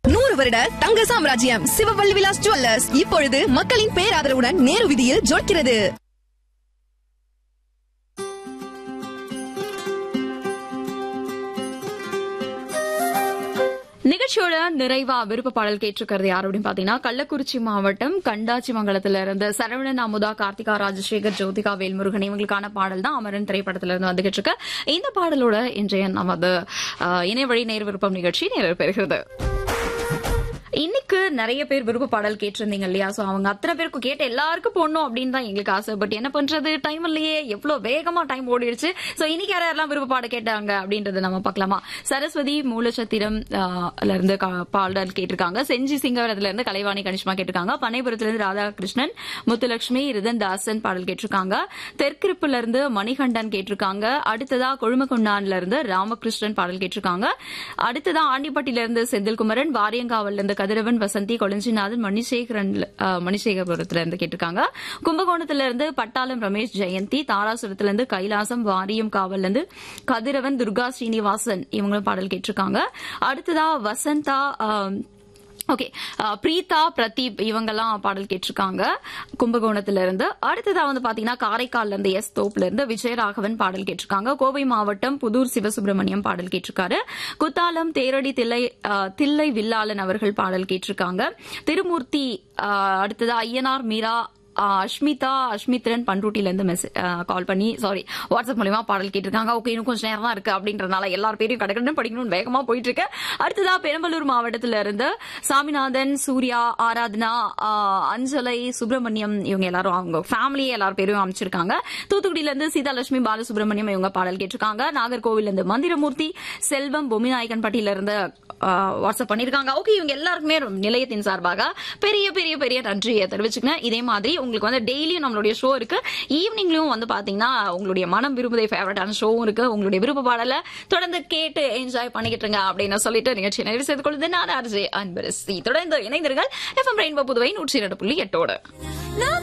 நூறு வருட தங்க சாம்ராஜ்யம் சிவவல்லி விலாஸ் ஜுவல்லர்ஸ் இப்பொழுது மக்களின் பேராதரவுடன் நேரு விதியில் ஜொலிக்கிறது நிகழ்ச்சியோட நிறைவா விருப்ப பாடல் கேட்டிருக்கிறது யார் அப்படின்னு பாத்தீங்கன்னா கள்ளக்குறிச்சி மாவட்டம் கண்டாச்சி மங்கலத்துல இருந்து சரவணன் அமுதா கார்த்திகா ராஜசேகர் ஜோதிகா வேல்முருகன் இவங்களுக்கான பாடல் தான் அமரன் திரைப்படத்துல இருந்து வந்துகிட்டு இருக்கு இந்த பாடலோட இன்றைய நமது அஹ், இணையவழி நேர் விருப்பம் நிகழ்ச்சி நிறைவு பெறுகிறது இன்னைக்கு நிறைய பேர் விருப்ப பாடல் கேட்டிருந்தீங்க இல்லையா சோ அவங்க அத்தனை பேருக்கு கேட்ட எல்லாருக்கும் போடணும் அப்படின்னு தான் எங்களுக்கு ஆசை பட் என்ன பண்றது டைம் இல்லையே எவ்வளவு வேகமா டைம் ஓடிடுச்சு சோ இன்னைக்கு யார் யாரெல்லாம் விருப்ப பாட கேட்டாங்க அப்படின்றத நம்ம பார்க்கலாமா சரஸ்வதி மூலச்சத்திரம் ஆஹ், ல இருந்து கா- பாடல் கேட்டிருக்காங்க செஞ்சி சிங்கவரத்துல இருந்து கலைவாணி கனிஷ்மா கேட்டிருக்காங்க பனைபுரத்துல இருந்து ராதாகிருஷ்ணன் முத்துலட்சுமி ரிதன்தாசன் பாடல் கேட்டிருக்காங்க தெற்கிருப்புல இருந்து மணிகண்டன் கேட்டிருக்காங்க அடுத்ததா கொழுமகுண்டான்ல இருந்து ராமகிருஷ்ணன் பாடல் கேட்டிருக்காங்க அடுத்ததா ஆண்டிப்பட்டியில இருந்து செந்தில்குமரன் வாரியங்காவல்ல இருந்து கதிரவன் வசந்தி கொளஞ்சிநாதன் மணிசேகரன் அஹ், மணிசேகரபுரத்துல இருந்து கேட்டிருக்காங்க கும்பகோணத்துல இருந்து பட்டாளம் ரமேஷ் ஜெயந்தி தாராசுரத்துல இருந்து கைலாசம் வாரியம் காவல்ல இருந்து கதிரவன் துர்கா ஸ்ரீனிவாசன் இவங்களும் பாடல் கேட்டிருக்காங்க அடுத்ததா வசந்தா அஹ், ஓகே பிரீதா பிரதீப் இவங்கெல்லாம் பாடல் கேட்டிருக்காங்க கும்பகோணத்துல இருந்து அடுத்ததா வந்து பாத்தீங்கன்னா காரைக்கால்ல இருந்து எஸ் தோப்புல இருந்து விஜயராகவன் பாடல் கேட்டிருக்காங்க கோவை மாவட்டம் புதூர் சிவசுப்பிரமணியம் பாடல் கேட்டிருக்காரு குத்தாலம் தேரடி தில்லை அஹ், தில்லை வில்லாளன் அவர்கள் பாடல் கேட்டிருக்காங்க திருமூர்த்தி அஹ், அடுத்ததா ஐயனார் மீரா ஆஹ் அஷ்மிதா அஷ்மித்ரன் பண்ருட்டில இருந்து மெசேஜ் கால் பண்ணி சாரி வாட்ஸ்அப் மூலியமா பாடல் கேட்டிருக்காங்க ஓகே இன்னும் கொஞ்சம் நேரம் தான் இருக்கு அப்படின்றதுனால எல்லார் பேரையும் கடற்கடன் படிக்கணும்னு வேகமா போயிட்டு இருக்கு அடுத்ததா பெரம்பலூர் மாவட்டத்துல இருந்து சாமிநாதன் சூர்யா ஆராதனா ஆஹ் அஞ்சலை சுப்பிரமணியம் இவங்க எல்லாரும் அவங்க ஃபேமிலி எல்லார் பேரையும் அமைச்சிருக்காங்க தூத்துக்குடியில இருந்து சீதாலட்சுமி பாலசுப்ரமணியம் இவங்க பாடல் கேட்டிருக்காங்க நாகர்கோவில்ல இருந்து மந்திரமூர்த்தி செல்வம் பொம்மிநாயக்கன் பட்டியில இருந்து ஆஹ் வாட்ஸ்அப் பண்ணிருக்காங்க ஓகே இவங்க எல்லாருக்குமே நிலையத்தின் சார்பாக பெரிய பெரிய பெரிய நன்றியை தெரிவிச்சுக்கிறேன் இதே மாதிரி உங்களுக்கு வந்து டெய்லியும் நம்மளுடைய ஷோ இருக்கு ஈவினிங்லயும் வந்து பாத்தீங்கன்னா உங்களுடைய மனம் விரும்புதை ஃபேவரட்டான ஷோவும் இருக்கு உங்களுடைய விருப்ப பாடல தொடர்ந்து கேட்டு என்ஜாய் பண்ணிக்கிட்டு இருங்க அப்படின்னு சொல்லிட்டு நிகழ்ச்சி நிறைவு செய்து கொள்வது நான் அர்ஜே அன்பரசி தொடர்ந்து இணைந்தீர்கள் எஃப்எம் ரெயின்போ புதுவை நூற்றி இரண்டு புள்ளி எட்டோடு